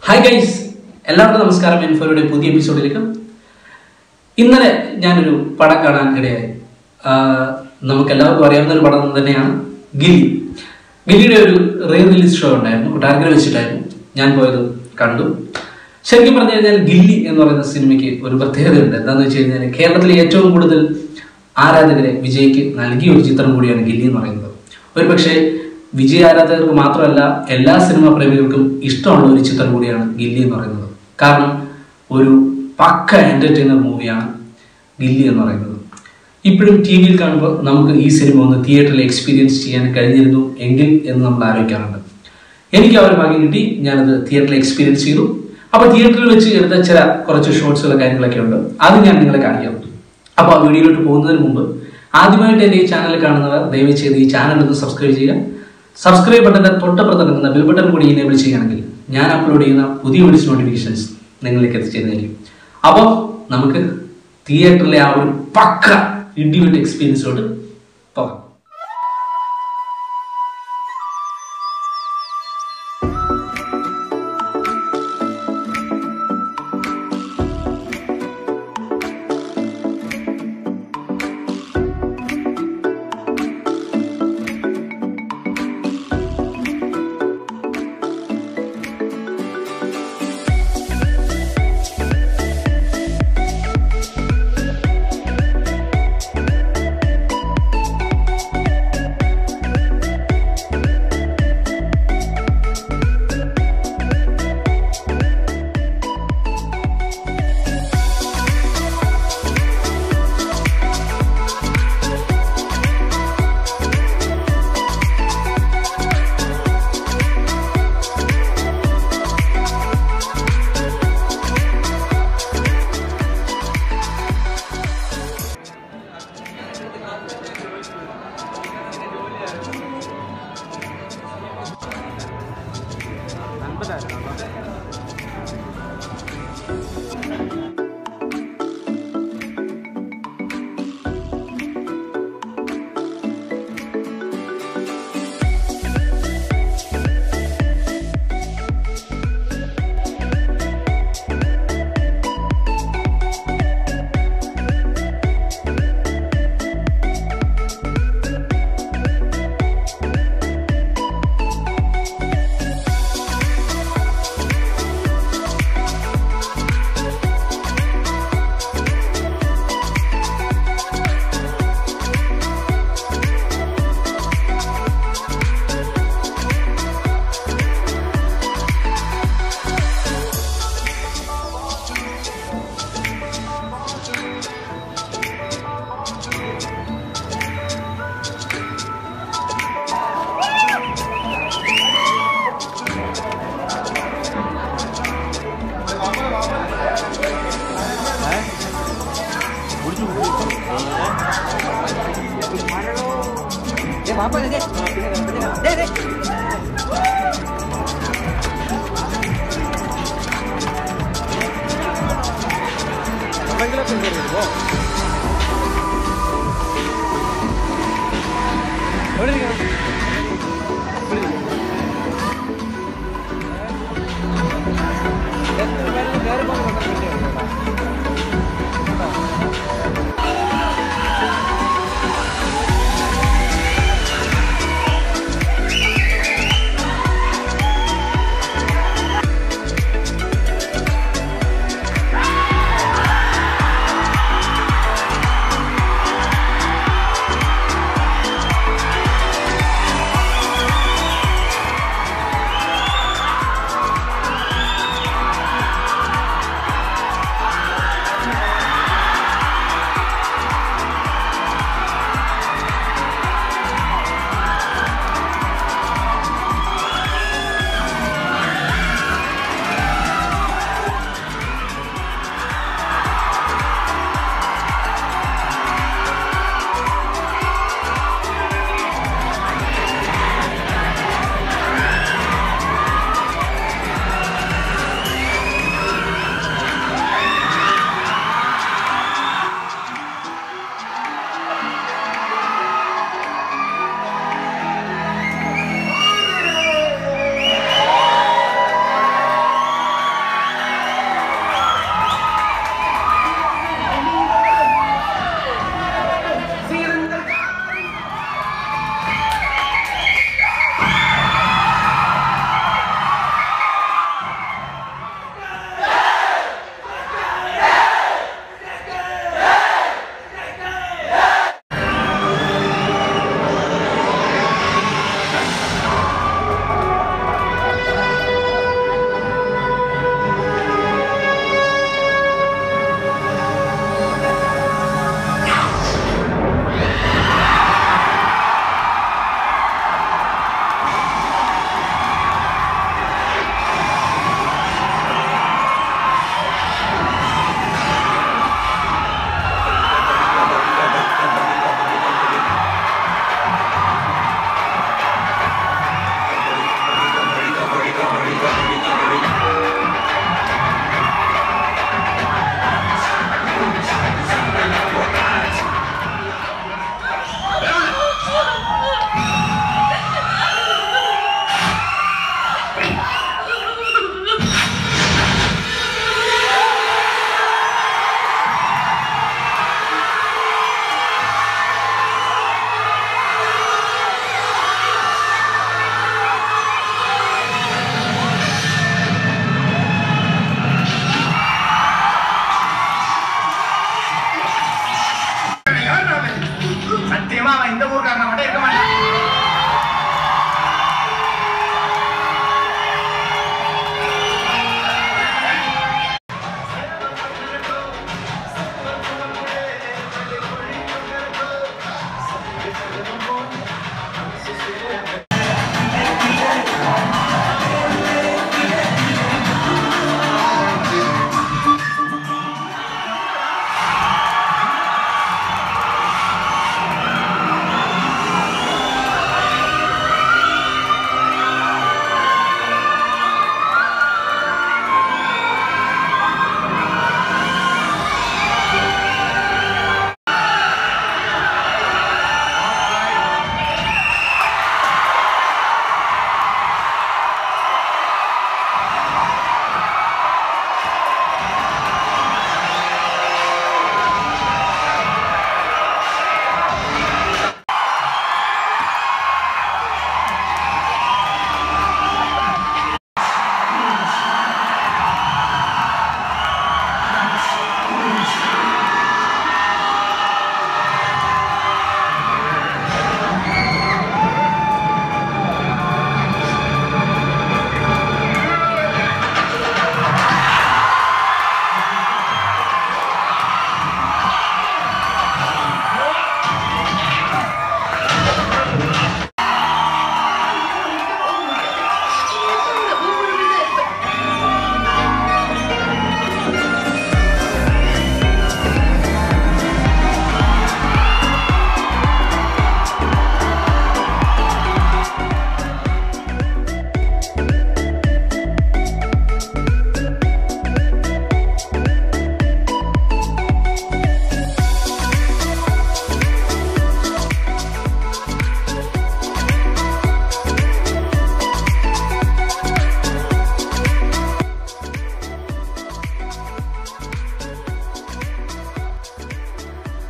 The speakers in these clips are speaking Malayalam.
ഹായ് ഗൈസ് എല്ലാവർക്കും നമസ്കാരം എൻഫോയുടെ പുതിയ എപ്പിസോഡിലേക്ക് ഇന്നലെ ഞാനൊരു പടം കാണാൻ ഇടയായി ആഹ് നമുക്ക് എല്ലാവർക്കും അറിയാവുന്ന ഒരു പടം തന്നെയാണ് ഗില്ലി ഗില്ലിയുടെ ഒരു റീ റിലീസ് ഷോ ഉണ്ടായിരുന്നു കൊട്ടാരക്കര വെച്ചിട്ടായിരുന്നു ഞാൻ പോയത് കണ്ടു ശരിക്കും പറഞ്ഞു കഴിഞ്ഞാൽ ഗില്ലി എന്ന് പറയുന്ന സിനിമയ്ക്ക് ഒരു പ്രത്യേകതയുണ്ട് എന്താണെന്ന് വെച്ച് കഴിഞ്ഞാൽ കേരളത്തിലെ ഏറ്റവും കൂടുതൽ ആരാധകരെ വിജയ്ക്ക് നൽകിയ ഒരു ചിത്രം കൂടിയാണ് ഗില്ലി എന്ന് പറയുന്നത് ഒരു പക്ഷേ വിജയ് ആരാധകർക്ക് മാത്രമല്ല എല്ലാ സിനിമാ പ്രേമികൾക്കും ഇഷ്ടമുള്ള ഒരു ചിത്രം കൂടിയാണ് ഗില്ലി എന്ന് പറയുന്നത് കാരണം ഒരു പക്ക എന്റർടൈനർ മൂവിയാണ് ഗില്ലി എന്ന് പറയുന്നത് ഇപ്പോഴും ടി വിയിൽ കാണുമ്പോൾ നമുക്ക് ഈ സിനിമ ഒന്ന് തിയേറ്ററിൽ എക്സ്പീരിയൻസ് ചെയ്യാൻ കഴിഞ്ഞിരുന്നു എങ്കിൽ എന്ന് നമ്മൾ ആലോചിക്കാറുണ്ട് എനിക്ക് ആ ഒരു ഭാഗ്യം കിട്ടി ഞാനത് തിയേറ്ററിൽ എക്സ്പീരിയൻസ് ചെയ്തു അപ്പോൾ തിയേറ്ററിൽ വെച്ച് എടുത്ത ചില കുറച്ച് ഷോർട്സുകളും കാര്യങ്ങളൊക്കെ ഉണ്ട് അത് ഞാൻ നിങ്ങളെ കാണിക്കാം അപ്പോൾ ആ വീഡിയോയിലോട്ട് പോകുന്നതിന് മുമ്പ് ആദ്യമായിട്ട് എൻ്റെ ഈ ചാനൽ കാണുന്നവർ ദയവ് ചെയ്ത് ഈ ചാനൽ ഒന്ന് സബ്സ്ക്രൈബ് ചെയ്യുക സബ്സ്ക്രൈബ് ബട്ടൻ്റെ തൊട്ടപ്പുറത്ത് നിൽക്കുന്ന ബെൽ ബട്ടൺ കൂടി ഇനേബിൾ ചെയ്യുകയാണെങ്കിൽ ഞാൻ അപ്ലോഡ് ചെയ്യുന്ന പുതിയ വീഡിയോസ് നോട്ടിഫിക്കേഷൻസ് നിങ്ങളിലേക്ക് എത്തിച്ചേരുന്നതായിരിക്കും അപ്പോൾ നമുക്ക് തിയേറ്ററിലെ ആ ഒരു പക്ക ഇടിവെട്ട് എക്സ്പീരിയൻസോട് പോകാം ആ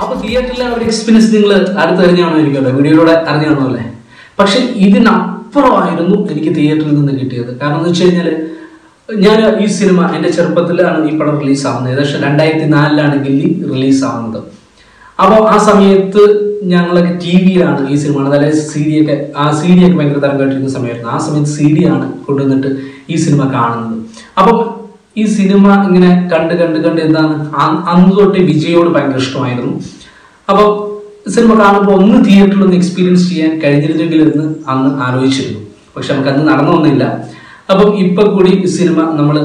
അപ്പൊ തിയേറ്ററിലെ ഒരു എക്സ്പീരിയൻസ് നിങ്ങൾ അടുത്തറിഞ്ഞാണോ എനിക്കല്ലോ വീഡിയോയിലൂടെ അറിഞ്ഞാണോ അല്ലേ പക്ഷെ ഇതിനപ്പുറമായിരുന്നു എനിക്ക് തിയേറ്ററിൽ നിന്ന് കിട്ടിയത് കാരണം എന്ന് വെച്ച് കഴിഞ്ഞാൽ ഞാൻ ഈ സിനിമ എൻ്റെ ചെറുപ്പത്തിലാണ് ഈ പടം റിലീസ് ആവുന്നത് ഏകദേശം രണ്ടായിരത്തി നാലിലാണ് ഗില്ലി റിലീസ് ആവുന്നത് അപ്പോൾ ആ സമയത്ത് ഞങ്ങളൊക്കെ ടി വിയിലാണ് ഈ സിനിമ കാണുന്നത് അതായത് സി ഡി ഒക്കെ ആ സി ഡി ഒക്കെ ഭയങ്കര തരംഗമായിട്ടിരിക്കുന്ന സമയമായിരുന്നു ആ സമയത്ത് സി ഡി ആണ് കൊണ്ടുവന്നിട്ട് ഈ സിനിമ കാണുന്നത് അപ്പം ഈ സിനിമ ഇങ്ങനെ കണ്ട് കണ്ട് കണ്ട് എന്താണ് അ- അന്ന് തൊട്ട് വിജയോട് ഭയങ്കര ഇഷ്ടമായിരുന്നു അപ്പോൾ സിനിമ കാണുമ്പോൾ ഒന്ന് തിയേറ്ററിൽ ഒന്ന് എക്സ്പീരിയൻസ് ചെയ്യാൻ കഴിഞ്ഞിരുന്നെങ്കിൽ എന്ന് അന്ന് ആലോചിച്ചിരുന്നു പക്ഷെ നമുക്ക് അന്ന് നടന്നൊന്നുമില്ല അപ്പം ഇപ്പൊ കൂടി ഈ സിനിമ നമ്മൾ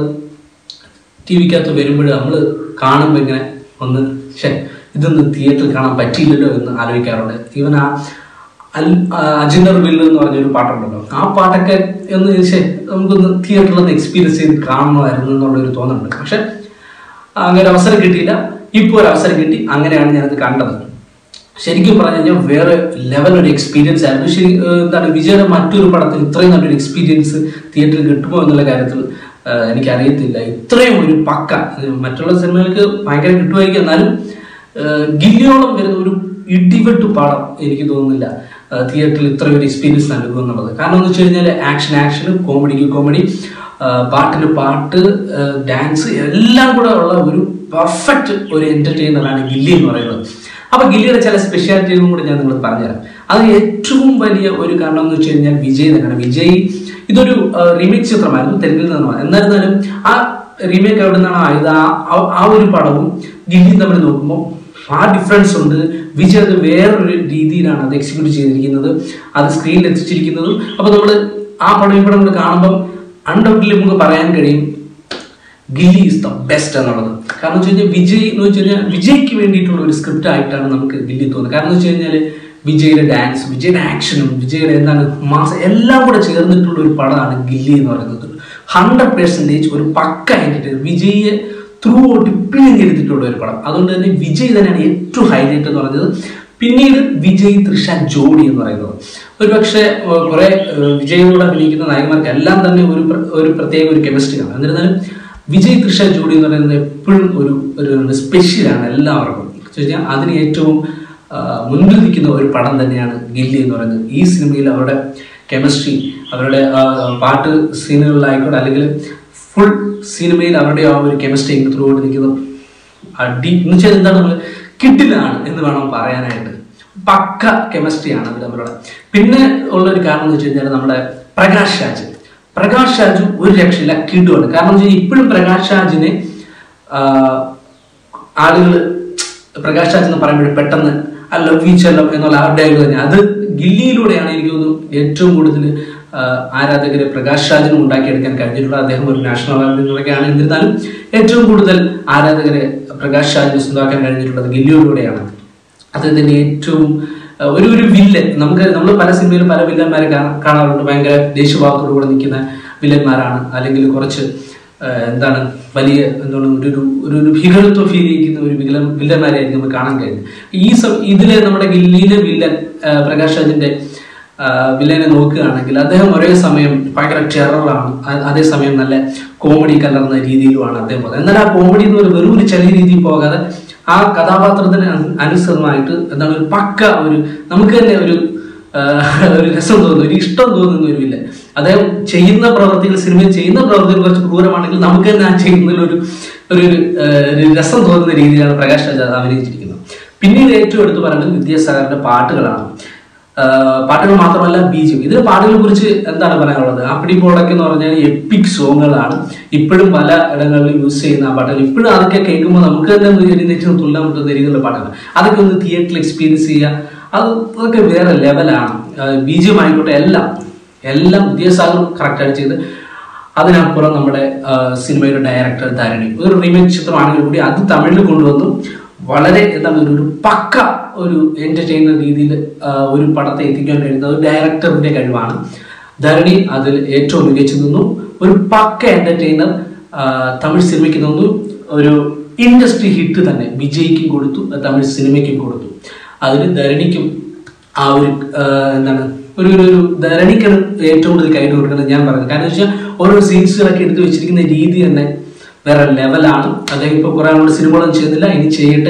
ടി വിക്കകത്ത് വരുമ്പോൾ നമ്മൾ കാണുമ്പോൾ ഇങ്ങനെ ഒന്ന് ശേ ഇതൊന്ന് തിയേറ്ററിൽ കാണാൻ പറ്റിയില്ലല്ലോ എന്ന് ആലോചിക്കാറുണ്ട് ഈവൻ ആ അൽ അജിനർ വില്ല് എന്ന് പറഞ്ഞൊരു പാട്ടുണ്ടല്ലോ ആ പാട്ടൊക്കെ ഒന്ന് ശേ നമുക്കൊന്ന് തിയേറ്ററിൽ ഒന്ന് എക്സ്പീരിയൻസ് ചെയ്ത് കാണണമായിരുന്നു എന്നുള്ളൊരു തോന്നുന്നുണ്ട് പക്ഷെ അങ്ങനെ ഒരു അവസരം കിട്ടിയില്ല ഇപ്പോൾ ഒരു അവസരം കിട്ടി അങ്ങനെയാണ് ഞാനത് കണ്ടത് ശരിക്കും പറഞ്ഞു കഴിഞ്ഞാൽ വേറെ ലെവൽ ഒരു എക്സ്പീരിയൻസ് ആയിരുന്നു ശരി ഏഹ് എന്താണ് വിജയുടെ മറ്റൊരു പടത്തിൽ ഇത്രയും നല്ലൊരു എക്സ്പീരിയൻസ് തിയേറ്ററിൽ കിട്ടുമോ എന്നുള്ള കാര്യത്തിൽ ഏഹ് എനിക്കറിയത്തില്ല ഇത്രയും ഒരു പക്ക ഏഹ് മറ്റുള്ള സിനിമകൾക്ക് ഭയങ്കര കിട്ടുമായിരിക്കും എന്നാലും ഏഹ് ഗില്ലിയോളം വരുന്ന ഒരു ഇടിവെട്ട് പടം എനിക്ക് തോന്നുന്നില്ല ഏഹ് തിയേറ്ററിൽ ഇത്രയും ഒരു എക്സ്പീരിയൻസ് നൽകും എന്നുള്ളത് കാരണം എന്ന് വെച്ച് കഴിഞ്ഞാൽ ആക്ഷൻ ആക്ഷൻ കോമഡിക്ക് കോമഡി പാട്ടിന് പാട്ട് ഡാൻസ് എല്ലാം കൂടെ ഉള്ള ഒരു പെർഫെക്റ്റ് ഒരു എന്റർടൈനറാണ് ഗില്ലി എന്ന് പറയുന്നത് അപ്പൊ ഗില്ലിയുടെ ചില സ്പെഷ്യാലിറ്റികളും കൂടി ഞാൻ നിങ്ങൾക്ക് പറഞ്ഞുതരാം അത് ഏറ്റവും വലിയ ഒരു കാരണം എന്ന് വെച്ച് കഴിഞ്ഞാൽ വിജയ് തന്നെയാണ് വിജയ് ഇതൊരു റീമേക്ക് ചിത്രമായിരുന്നു തെലുങ്കിൽ നിന്നാണ് എന്നിരുന്നാലും ആ റീമേക്ക് എവിടെ നിന്നാണ് ആയത് ആ ആ- ആ ഒരു പടവും ഗില്ലിയും തമ്മിൽ നോക്കുമ്പോൾ ആ ഡിഫറൻസ് ഉണ്ട് വിജയ് അത് വേറൊരു രീതിയിലാണ് അത് എക്സിക്യൂട്ട് ചെയ്തിരിക്കുന്നത് അത് സ്ക്രീനിൽ എത്തിച്ചിരിക്കുന്നതും അപ്പൊ നമ്മൾ ആ പടം ഈ പടം കൂടെ കാണുമ്പോൾ അൺഡൗട്ട്ലി നമുക്ക് പറയാൻ കഴിയും ഗില്ലി ഈസ് ദ ബെസ്റ്റ് എന്നുള്ളത് കാരണം വെച്ച് കഴിഞ്ഞാൽ വിജയ് എന്ന് വെച്ച് കഴിഞ്ഞാൽ വിജയ്ക്ക് വേണ്ടിയിട്ടുള്ള ഒരു സ്ക്രിപ്റ്റ് ആയിട്ടാണ് നമുക്ക് ഗില്ലി തോന്നുന്നത് കാരണം എന്ന് വെച്ച് കഴിഞ്ഞാൽ വിജയുടെ ഡാൻസ് വിജയുടെ ആക്ഷനും വിജയുടെ എന്താണ് മാസം എല്ലാം കൂടെ ചേർന്നിട്ടുള്ള ഒരു പടമാണ് ഗില്ലി എന്ന് പറയുന്നത് ഹൺഡ്രഡ് പെർസെൻറ്റേജ് ഒരു പക്ക ആയിട്ട് വിജയെ ത്രൂ ഔട്ട് പിഴിഞ്ഞെടുത്തിട്ടുള്ള ഒരു പടം അതുകൊണ്ട് തന്നെ വിജയ് തന്നെയാണ് ഏറ്റവും ഹൈലൈറ്റ് എന്ന് പറഞ്ഞത് പിന്നീട് വിജയ് തൃഷ ജോഡി എന്ന് പറയുന്നത് ഒരു പക്ഷേ കുറെ വിജയോട് അഭിനയിക്കുന്ന നായകന്മാർക്ക് എല്ലാം തന്നെ ഒരു പ്ര- ഒരു പ്രത്യേക ഒരു കെമിസ്ട്രിയാണ് എന്നിരുന്നാലും വിജയ് തൃഷ ജോഡി എന്ന് പറയുന്നത് എപ്പോഴും ഒരു ഒരു സ്പെഷ്യലാണ് എല്ലാവർക്കും എന്ന് വെച്ച് കഴിഞ്ഞാൽ അതിന് ഏറ്റവും ആ, മുൻപിൽ നിൽക്കുന്ന ഒരു പടം തന്നെയാണ് ഗില്ലി എന്ന് പറയുന്നത് ഈ സിനിമയിൽ അവരുടെ കെമിസ്ട്രി അവരുടെ ആ, പാട്ട് സീനുകളിലായിക്കോട്ടെ അല്ലെങ്കിൽ ഫുൾ സിനിമയിൽ അവരുടെ ആ ഒരു കെമിസ്ട്രി ത്രൂ ഔട്ട് നിൽക്കുന്നത് അടി എന്ന് വെച്ചാൽ എന്താണ് നമ്മൾ കിട്ടിലാണ് എന്ന് വേണം പറയാനായിട്ട് പക്ക കെമിസ്ട്രിയാണ് അവർ തമ്മിലുള്ള പിന്നെ ഉള്ള ഒരു കാരണം എന്ന് വെച്ച് കഴിഞ്ഞാൽ നമ്മുടെ പ്രകാശ് രാജ് പ്രകാശ് രാജു ഒരു രക്ഷയില്ല കിടുവാണ് കാരണം എന്ന് വെച്ചാൽ ഇപ്പോഴും പ്രകാശ് രാജിനെ ആളുകൾ പ്രകാശ് രാജ് എന്ന് പറയുമ്പോൾ പെട്ടെന്ന് ആ ലവ് ഈ ചെല്ലം എന്നുള്ള ആ ഡയലോഗ് തന്നെ അത് ഗില്ലിയിലൂടെയാണ് എനിക്ക് തോന്നുന്നു ഏറ്റവും കൂടുതൽ ആരാധകരെ പ്രകാശ് രാജിനും ഉണ്ടാക്കിയെടുക്കാൻ കഴിഞ്ഞിട്ടുള്ളത് അദ്ദേഹം ഒരു നാഷണൽ അവാർഡിനൊക്കെയാണ് എന്നിരുന്നാലും ഏറ്റവും കൂടുതൽ ആരാധകരെ പ്രകാശ് രാജിന് സ്വന്തമാക്കാൻ കഴിഞ്ഞിട്ടുള്ളത് ഗില്ലിയിലൂടെയാണ് അദ്ദേഹത്തിന്റെ ഏറ്റവും ആ, ഒരു ഒരു വില്ലൻ നമുക്ക് നമ്മൾ പല സിനിമയിലും പല വില്ലന്മാരെ കാണാ- കാണാറുണ്ട് ഭയങ്കര ദേശീയഭാവത്തോടു കൂടെ നിൽക്കുന്ന വില്ലന്മാരാണ് അല്ലെങ്കിൽ കുറച്ച് ആ, എന്താണ് വലിയ എന്താണ് ഒരു ഒരു ഒരു ഒരു ഭീകരത്വം ഫീൽ ചെയ്യിക്കുന്ന ഒരു വില്ലൻ വില്ലന്മാരെയായിരിക്കും നമുക്ക് കാണാൻ കഴിയുന്നത് ഈ സം- ഇതിലെ നമ്മുടെ ഗില്ലിയിലെ വില്ലൻ ആ, പ്രകാശ് രാജിന്റെ ആ, വില്ലനെ നോക്കുകയാണെങ്കിൽ അദ്ദേഹം ഒരേ സമയം ഭയങ്കര ടെററാണ് അ- അതേസമയം നല്ല കോമഡി കലർന്ന രീതിയിലുമാണ് അദ്ദേഹം പോകുന്നത് എന്നാൽ ആ കോമഡി എന്ന് പറയുന്നത് വെറും ഒരു ചെറിയ രീതിയിൽ പോകാതെ ആ കഥാപാത്രത്തിന് അനു- അനുസൃതമായിട്ട് എന്താണ് ഒരു പക്ക ഒരു നമുക്ക് തന്നെ ഒരു ആ, ഒരു രസം തോന്നുന്നു ഒരു ഇഷ്ടം തോന്നുന്ന ഒരു വില്ലൻ അദ്ദേഹം ചെയ്യുന്ന പ്രവൃത്തികൾ സിനിമയിൽ ചെയ്യുന്ന പ്രവൃത്തികൾ കുറച്ച് ക്രൂരമാണെങ്കിൽ നമുക്ക് തന്നെ ആ ചെയ്യുന്നതിൽ ഒരു ഒരു ഒരു, ആ, ഒരു രസം തോന്നുന്ന രീതിയിലാണ് പ്രകാശ് രാജ് അത് അഭിനയിച്ചിരിക്കുന്നത് പിന്നീട് ഏറ്റവും എടുത്തു പറയുന്നത് വിദ്യാസാഗറിന്റെ പാട്ടുകളാണ് ആഹ് പാട്ടുകൾ മാത്രമല്ല ബീജും ഇതിൽ പാട്ടുകളെ കുറിച്ച് എന്താണ് പറയാനുള്ളത് അപ്പിടി പോടൊക്കെ എന്ന് പറഞ്ഞാൽ എപ്പിക് സോങ്ങുകളാണ് ഇപ്പോഴും പല ഇടങ്ങളിലും യൂസ് ചെയ്യുന്ന ആ പാട്ടുകൾ ഇപ്പോഴും അതൊക്കെ കേൾക്കുമ്പോൾ നമുക്ക് തന്നെ ഒന്ന് എഴുന്നേറ്റ് തുള്ളാൻ പറ്റുന്ന രീതിയിലുള്ള പാട്ടുകൾ അതൊക്കെ ഒന്ന് തിയേറ്ററിൽ എക്സ്പീരിയൻസ് ചെയ്യുക അത് അതൊക്കെ വേറെ ലെവലാണ് ബീജം ആയിക്കോട്ടെ എല്ലാം എല്ലാം വിദ്യാസാഗർ കറക്റ്റായിട്ട് ചെയ്ത് അതിനപ്പുറം നമ്മുടെ ആ, സിനിമയുടെ ഡയറക്ടർ ധാരണി ഒരു റീമേക്ക് ചിത്രമാണെങ്കിൽ കൂടി അത് തമിഴിൽ കൊണ്ടുവന്നു വളരെ എന്താണ് ഒരു ഒരു പക്ക ഒരു എന്റർടൈനർ രീതിയിൽ ആ, ഒരു പടത്തെ എത്തിക്കാൻ കഴിയുന്ന ഒരു ഡയറക്ടറിന്റെ കഴിവാണ് ധരണി അതിൽ ഏറ്റവും മികച്ചു നിന്നു ഒരു പക്ക എന്റർടൈനർ തമിഴ് സിനിമയ്ക്ക് നിന്നു ഒരു ഇൻഡസ്ട്രി ഹിറ്റ് തന്നെ വിജയ്ക്കും കൊടുത്തു തമിഴ് സിനിമയ്ക്കും കൊടുത്തു അതിന് ധരണിക്കും ആ ഒരു ആ, എന്താണ് ഒരു ഒരു ഒരു ധരണിക്കാണ് ഏറ്റവും കൂടുതൽ കൈ കൊടുക്കുന്നത് ഞാൻ പറയുന്നത് കാരണം വെച്ചാൽ ഓരോ സീൻസുകളൊക്കെ എടുത്ത് വെച്ചിരിക്കുന്ന രീതി തന്നെ വേറെ ലെവലാണ് അദ്ദേഹം ഇപ്പോൾ കുറെ നാളുകൊണ്ട് സിനിമകളൊന്നും ചെയ്യുന്നില്ല ഇനി ചെയ്യട്ടെ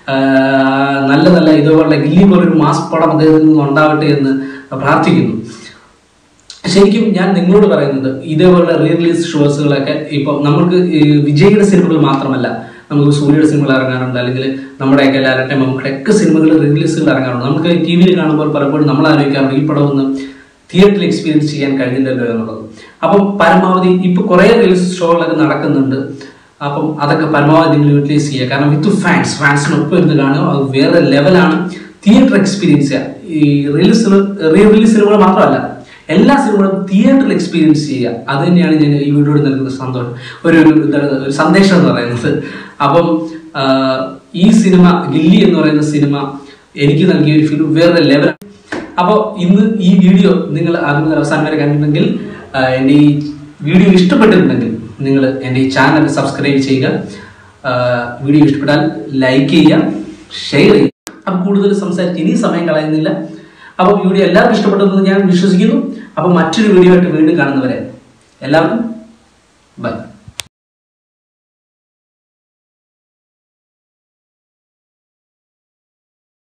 ആ, നല്ല നല്ല ഇതുപോലുള്ള ഗില്ലി പോലൊരു മാസ് പടം അദ്ദേഹത്തിൽ നിന്ന് ഉണ്ടാവട്ടെ എന്ന് പ്രാർത്ഥിക്കുന്നു ശരിക്കും ഞാൻ നിങ്ങളോട് പറയുന്നത് ഇതേപോലുള്ള റീ റിലീസ് ഷോസുകളൊക്കെ ഇപ്പം നമുക്ക് ഈ വിജയുടെ സിനിമകൾ മാത്രമല്ല നമുക്ക് സൂര്യയുടെ സിനിമകൾ ഇറങ്ങാറുണ്ട് അല്ലെങ്കിൽ നമ്മുടെയൊക്കെ ലാലട്ടെ നമ്മുടെ ഒക്കെ സിനിമകൾ റിലീസുകൾ ഇറങ്ങാറുണ്ട് നമുക്ക് ടി വിയിൽ കാണുമ്പോൾ പലപ്പോഴും നമ്മൾ ആലോചിക്കാറുണ്ട് ഈ പടം ഒന്ന് തിയേറ്ററിൽ എക്സ്പീരിയൻസ് ചെയ്യാൻ കഴിഞ്ഞില്ലല്ലോ എന്നുള്ളത് അപ്പം പരമാവധി ഇപ്പൊ കുറേ റിലീസ് ഷോകളൊക്കെ നടക്കുന്നുണ്ട് അപ്പം അതൊക്കെ പരമാവധി നിങ്ങൾ യൂട്ടിലൈസ് ചെയ്യുക കാരണം വിത്ത് ഫാൻസ് ഫാൻസിനൊപ്പം ഇരുന്ന് കാണുക അത് വേറെ ലെവലാണ് തിയേറ്റർ എക്സ്പീരിയൻസ് ചെയ്യുക ഈ റിലീസ് റീ റിലീസ് സിനിമകൾ മാത്രമല്ല എല്ലാ സിനിമകളും തിയേറ്ററിൽ എക്സ്പീരിയൻസ് ചെയ്യുക അത് തന്നെയാണ് ഞാൻ ഈ വീഡിയോയിൽ നൽകുന്ന സന്തോഷം ഒരു ഒരു എന്താണ് ഒരു സന്ദേശം എന്ന് പറയുന്നത് അപ്പം ആ, ഈ സിനിമ ഗില്ലി എന്ന് പറയുന്ന സിനിമ എനിക്ക് നൽകിയ ഒരു ഫിലിം വേറെ ലെവൽ അപ്പോൾ ഇന്ന് ഈ വീഡിയോ നിങ്ങൾ ആദ്യം മുതൽ അവസാനം വരെ കണ്ടിട്ടുണ്ടെങ്കിൽ ആ, എൻ്റെ ഈ വീഡിയോ ഇഷ്ടപ്പെട്ടിട്ടുണ്ടെങ്കിൽ നിങ്ങൾ എൻ്റെ ഈ ചാനൽ സബ്സ്ക്രൈബ് ചെയ്യുക ആ, വീഡിയോ ഇഷ്ടപ്പെട്ടാൽ ലൈക്ക് ചെയ്യുക ഷെയർ ചെയ്യുക അപ്പം കൂടുതൽ സംസാരിച്ച് ഇനി സമയം കളയുന്നില്ല അപ്പോൾ വീഡിയോ എല്ലാവർക്കും ഇഷ്ടപ്പെട്ടെന്ന് ഞാൻ വിശ്വസിക്കുന്നു അപ്പോൾ മറ്റൊരു വീഡിയോ ആയിട്ട് വീണ്ടും കാണുന്നവരെ എല്ലാവർക്കും ബൈ